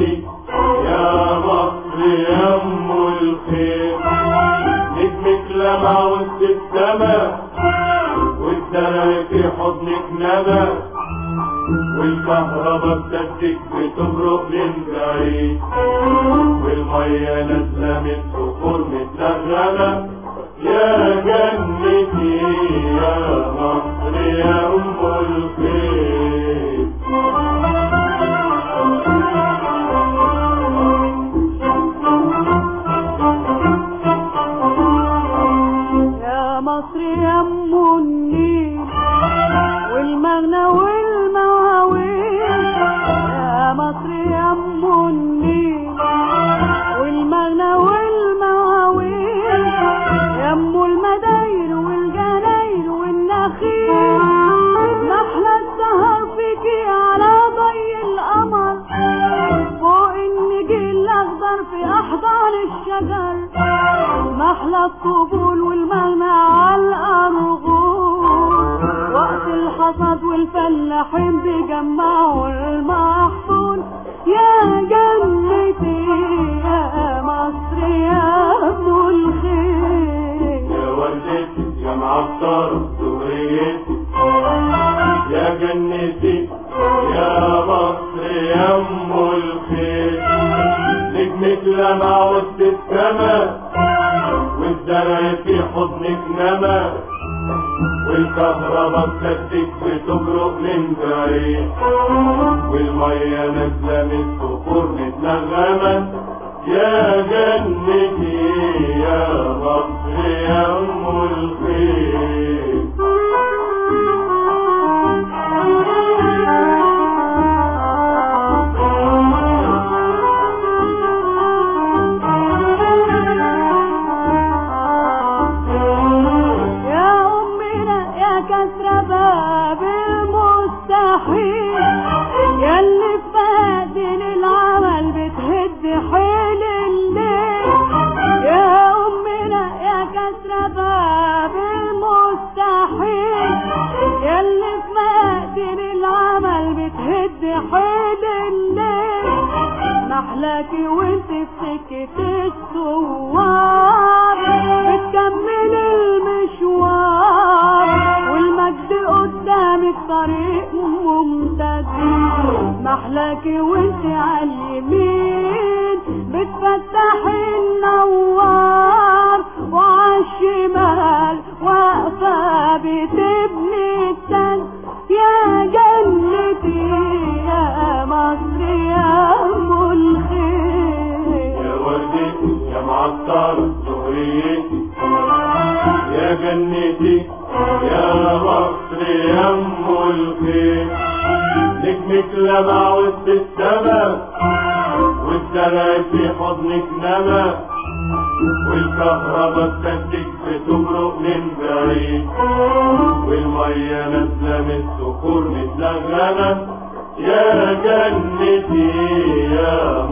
جنتي يا مصر يا ام الخير نجمك لمع وسط السما والدرع في حضنك نما والكهرباء بتدك بتبرق للبعيد والمية نازلة من صخور متنغمة يا جنتي يا مصر يا أم الخير يا مصر يا ام النيل والمغنى والمواويل يا مصر يا ام النيل والمغنى والمواويل يا ام المداير والجناير والنخيل نحلى السهر فيكي على ضي القمر فوق النجيل الاخضر في احضان الشجر محلى الطبول والمغنى على الأرغول وقت الحصد والفلاحين بيجمعوا المحصول يا جنتي يا مصر يا ابو الخير يا وردتي يا معطرة سهريتي يا جنتي يا مصر يا ام الخير نجمك لمع وسط السما والزرع في حضنك نما والكهرباء بتدك بتبرق من بعيد والمية نازلة من صخور متنغمة يا جنتي يا مصر يا ام الخير يا أمنا يا كسر باب المستحيل يا اللي في مقادن العمل بتهد حيل الليل يا أمنا يا كسر باب المستحيل يا اللي في مقادن العمل بتهد حيل الليل محلاكي وانت في سكة الثوار بتكمل المشوار والمجد قدامك طريق ممتد محلاكي وانت على اليمين بتفتحي النوار وعلى الشمال واقفة بتبني التل يا جنتي يا مصر يا ام الخير يا وردتي يا معطرة سهريتي يا جنتي يا مصر يا ام الخير نجمك لمع وسط السما والزرع في حضنك نما والكهرباء بتدك بتبرق من بعيد والمية نازلة من صخور متلغمة يا جنتي يا